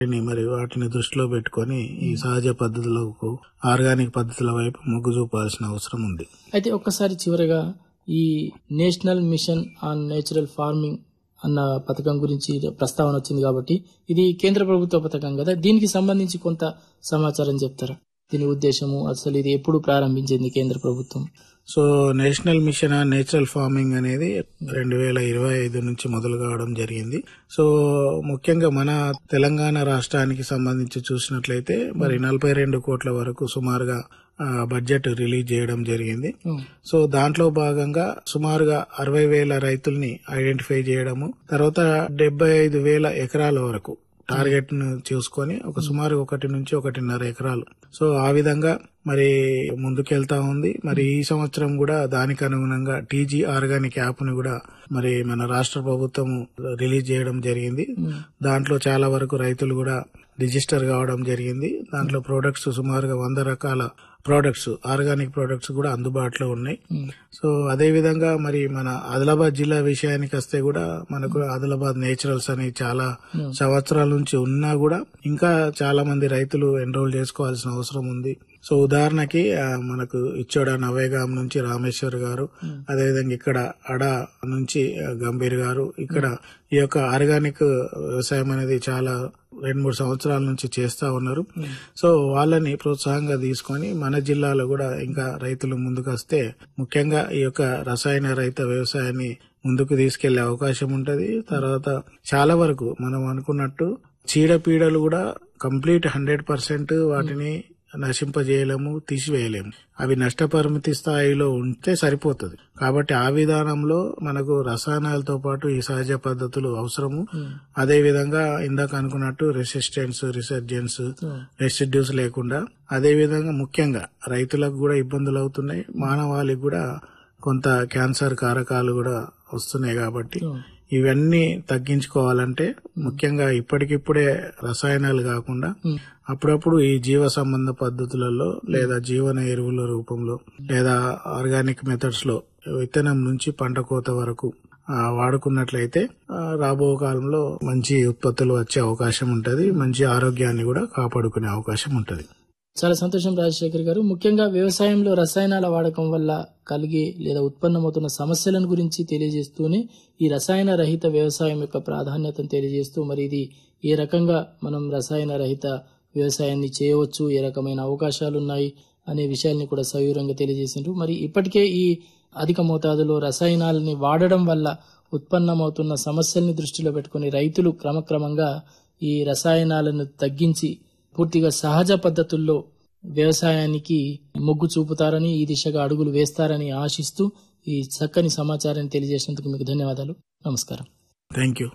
మరి వాటిని దృష్టిలో పెట్టుకొని ఈ సహజ పద్ధతులకు ఆర్గానిక్ పద్ధతుల వైపు మొగ్గు చూపాల్సిన అవసరం ఉంది అయితే ఒక్కసారి చివరగా ఈ national mission on natural farming అన్న పథకం గురించి ప్రస్తావన వచ్చింది కాబట్టి ఇది కేంద్ర ప్రభుత్వ పథకం కదా దీనికి సంబంధించి కొంత సమాచారం చెప్తారా దీని ఉద్దేశము అసలు ఇది ఎప్పుడు ప్రారంభించింది కేంద్ర ప్రభుత్వం so national mission on natural farming అనేది రెండు వేల ఇరవై ఐదు నుంచి మొదలు కావడం జరిగింది సో ముఖ్యంగా మన తెలంగాణ రాష్ట్రానికి సంబంధించి చూసినట్లయితే మరి నలభై రెండు కోట్ల వరకు సుమారుగా ఆ, బడ్జెట్ రిలీజ్ చేయడం జరిగింది సో దాంట్లో భాగంగా సుమారుగా అరవై వేల రైతుల్ని ఐడెంటిఫై చేయడము తర్వాత డెబ్బై ఐదు వేల ఎకరాల వరకు టార్గెట్ ను చూసుకొని ఒక సుమారు ఒకటి నుంచి ఒకటిన్నర ఎకరాలు సో ఆ విధంగా మరి ముందుకెళ్తా ఉంది మరి ఈ సంవత్సరం కూడా దానికి అనుగుణంగా టీజీ ఆర్గానిక్ యాప్ ని కూడా మరి మన రాష్ట్ర ప్రభుత్వం రిలీజ్ చేయడం జరిగింది దాంట్లో చాలా వరకు రైతులు కూడా రిజిస్టర్ కావడం జరిగింది దాంట్లో ప్రొడక్ట్స్ సుమారుగా వంద రకాల ప్రోడక్ట్స్ ఆర్గానిక్ ప్రోడక్ట్స్ కూడా అందుబాటులో ఉన్నాయి సో అదే విధంగా మరి మన ఆదిలాబాద్ జిల్లా విషయానికి వస్తే కూడా మనకు ఆదిలాబాద్ నేచురల్స్ అని చాలా సంవత్సరాల నుంచి ఉన్నా కూడా ఇంకా చాలా మంది రైతులు ఎన్రోల్ చేసుకోవాల్సిన అవసరం ఉంది సో ఉదాహరణకి ఆ, మనకు ఇచ్చోడ నవేగాం నుంచి రామేశ్వర్ గారు అదేవిధంగా ఇక్కడ అడ నుంచి ఆ, గంభీర్ గారు ఇక్కడ ఈ యొక్క ఆర్గానిక్ వ్యవసాయం అనేది చాలా రెండు మూడు సంవత్సరాల నుంచి చేస్తా ఉన్నారు సో వాళ్ళని ప్రోత్సాహంగా తీసుకొని మన జిల్లాలో కూడా ఇంకా రైతులు ముందుకు వస్తే ముఖ్యంగా ఈ యొక్క రసాయన రహిత వ్యవసాయాన్ని ముందుకు తీసుకెళ్లే అవకాశం ఉంటది తర్వాత చాలా వరకు మనం అనుకున్నట్టు చీడపీడలు కూడా కంప్లీట్ హండ్రెడ్ పర్సెంట్ వాటిని నశింపజేయలేము తీసివేయలేము అవి నష్టపరిమితి స్థాయిలో ఉంటే సరిపోతుంది కాబట్టి ఆ విధానంలో మనకు రసాయనాలతో పాటు ఈ సహజ పద్ధతులు అవసరము అదే విధంగా ఇందాక అనుకున్నట్టు రెసిస్టెన్స్ రిసర్జెన్స్ రెసిడ్యూస్ లేకుండా అదే విధంగా ముఖ్యంగా రైతులకు కూడా ఇబ్బందులు అవుతున్నాయి మానవాళికి కూడా కొంత క్యాన్సర్ కారకాలు కూడా వస్తున్నాయి కాబట్టి ఇవన్నీ తగ్గించుకోవాలంటే ముఖ్యంగా ఇప్పటికిప్పుడే రసాయనాలు కాకుండా అప్పుడప్పుడు ఈ జీవ సంబంధ పద్ధతులలో లేదా జీవన ఎరువుల రూపంలో లేదా ఆర్గానిక్ మెథడ్స్ లో విత్తనం నుంచి పంట కోత వరకు ఆ, వాడుకున్నట్లయితే ఆ, రాబో కాలంలో మంచి ఉత్పత్తులు వచ్చే అవకాశం ఉంటది మంచి ఆరోగ్యాన్ని కూడా కాపాడుకునే అవకాశం ఉంటది చాలా సంతోషం రాజశేఖర్ గారు ముఖ్యంగా వ్యవసాయంలో రసాయనాల వాడకం వల్ల కలిగే లేదా ఉత్పన్నమవుతున్న సమస్యలను గురించి తెలియజేస్తూనే ఈ రసాయన రహిత వ్యవసాయం యొక్క ప్రాధాన్యతను తెలియజేస్తూ మరి ఇది ఏ రకంగా మనం రసాయన రహిత వ్యవసాయాన్ని చేయవచ్చు ఏ రకమైన అవకాశాలు ఉన్నాయి అనే విషయాల్ని కూడా సవివరంగా తెలియజేసిండ్రు మరి ఇప్పటికే ఈ అధిక మోతాదులో రసాయనాలని వాడడం వల్ల ఉత్పన్నమవుతున్న సమస్యల్ని దృష్టిలో పెట్టుకుని రైతులు క్రమక్రమంగా ఈ రసాయనాలను తగ్గించి పూర్తిగా సహజ పద్ధతుల్లో వ్యవసాయానికి మొగ్గు చూపుతారని ఈ దిశగా అడుగులు వేస్తారని ఆశిస్తూ ఈ చక్కని సమాచారాన్ని తెలియజేసినందుకు మీకు ధన్యవాదాలు నమస్కారం థ్యాంక్ యూ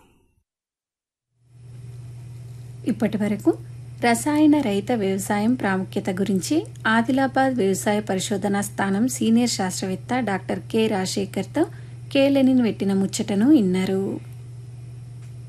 ఇప్పటి వరకు రసాయన రహిత వ్యవసాయం ప్రాముఖ్యత గురించి ఆదిలాబాద్ వ్యవసాయ పరిశోధనా స్థానం సీనియర్ శాస్త్రవేత్త డాక్టర్ కె రాజశేఖర్తో కే లెనిన్ పెట్టిన ముచ్చటను విన్నారు